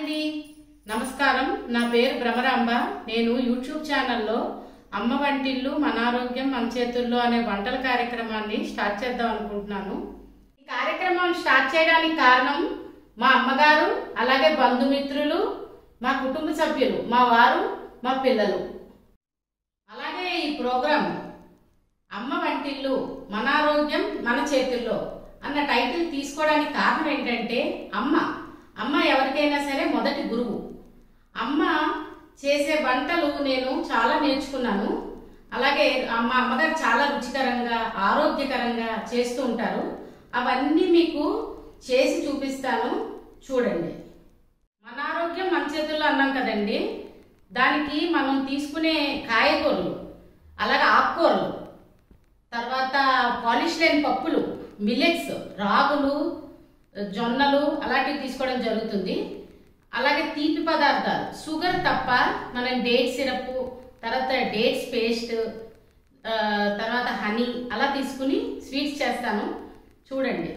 అండి నమస్కారం నా పేరు భ్రమరాంబ నేను యూట్యూబ్ ఛానల్లో అమ్మ వంటిల్లు మన ఆరోగ్యం మన చేతుల్లో అనే వంటల కార్యక్రమాన్ని స్టార్ట్ చేద్దాం అనుకుంటున్నాను ఈ కార్యక్రమం స్టార్ట్ చేయడానికి కారణం మా అమ్మగారు అలాగే బంధుమిత్రులు మా కుటుంబ సభ్యులు మా వారు మా పిల్లలు అలాగే ఈ ప్రోగ్రాం అమ్మ వంటిల్లు మన ఆరోగ్యం మన చేతుల్లో అన్న టైటిల్ తీసుకోవడానికి కారణం ఏంటంటే అమ్మ అమ్మ ఎవరికైనా సరే మొదటి గురువు అమ్మ చేసే వంటలు నేను చాలా నేర్చుకున్నాను అలాగే ఆ- మా అమ్మగారు చాలా రుచికరంగా ఆరోగ్యకరంగా చేస్తూ ఉంటారు అవన్నీ మీకు చేసి చూపిస్తాను చూడండి మన ఆరోగ్యం మన చేతుల్లో అన్నాం కదండి దానికి మనం తీసుకునే కాయగూరలు అలాగే ఆకుకూరలు తర్వాత పాలిష్ లేని పప్పులు మిల్లెట్స్ రాగులు జొన్నలు అలాంటివి తీసుకోవడం జరుగుతుంది అలాగే తీపి పదార్థాలు షుగర్ తప్ప మనం డేట్ సిరప్ తర్వాత డేట్స్ పేస్ట్ ఆ, తర్వాత హనీ అలా తీసుకుని స్వీట్స్ చేస్తాను చూడండి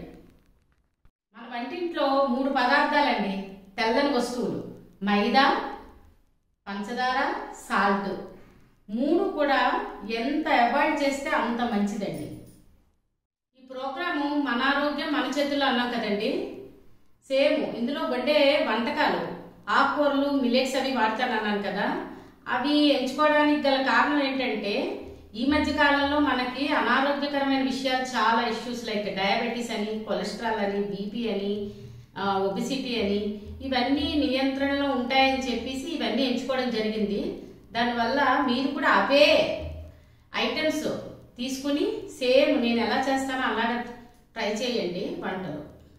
మన వంటింట్లో మూడు పదార్థాలండి తెల్లని వస్తువులు మైదా పంచదార సాల్ట్ మూడు కూడా ఎంత అవాయిడ్ చేస్తే అంత మంచిదండి ఈ ప్రోగ్రాము మన ఆరోగ్యం మన చేతుల్లో అన్నాం కదండి సేమ్ ఇందులో వండే వంటకాలు ఆకుకూరలు మిలెట్స్ అవి వాడతాను అన్నాను కదా అవి ఎంచుకోవడానికి గల కారణం ఏంటంటే ఈ మధ్య కాలంలో మనకి అనారోగ్యకరమైన విషయాలు చాలా ఇష్యూస్ లైక్ డయాబెటీస్ అని కొలెస్ట్రాల్ అని బీపీ అని ఒబిసిటీ అని ఇవన్నీ నియంత్రణలో ఉంటాయని చెప్పేసి ఇవన్నీ ఎంచుకోవడం జరిగింది దానివల్ల మీరు కూడా అవే ఐటమ్స్ తీసుకుని సేమ్ నేను ఎలా చేస్తానో అలాగే ట్రై చేయండి వంటలు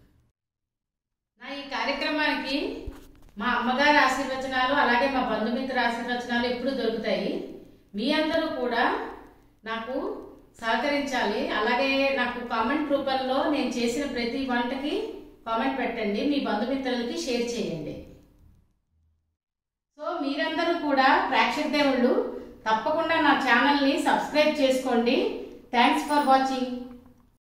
నా ఈ కార్యక్రమానికి మా అమ్మగారి ఆశీర్వచనాలు అలాగే మా బంధుమిత్ర ఆశీర్వచనాలు ఎప్పుడు దొరుకుతాయి మీ అందరూ కూడా నాకు సహకరించాలి అలాగే నాకు కామెంట్ రూపంలో నేను చేసిన ప్రతి వంటకి కామెంట్ పెట్టండి మీ బంధుమిత్రులకి షేర్ చేయండి సో మీరందరూ కూడా ప్రేక్షక దేవుళ్ళు తప్పకుండా నా ఛానల్ని సబ్స్క్రైబ్ చేసుకోండి థ్యాంక్స్ ఫర్ వాచింగ్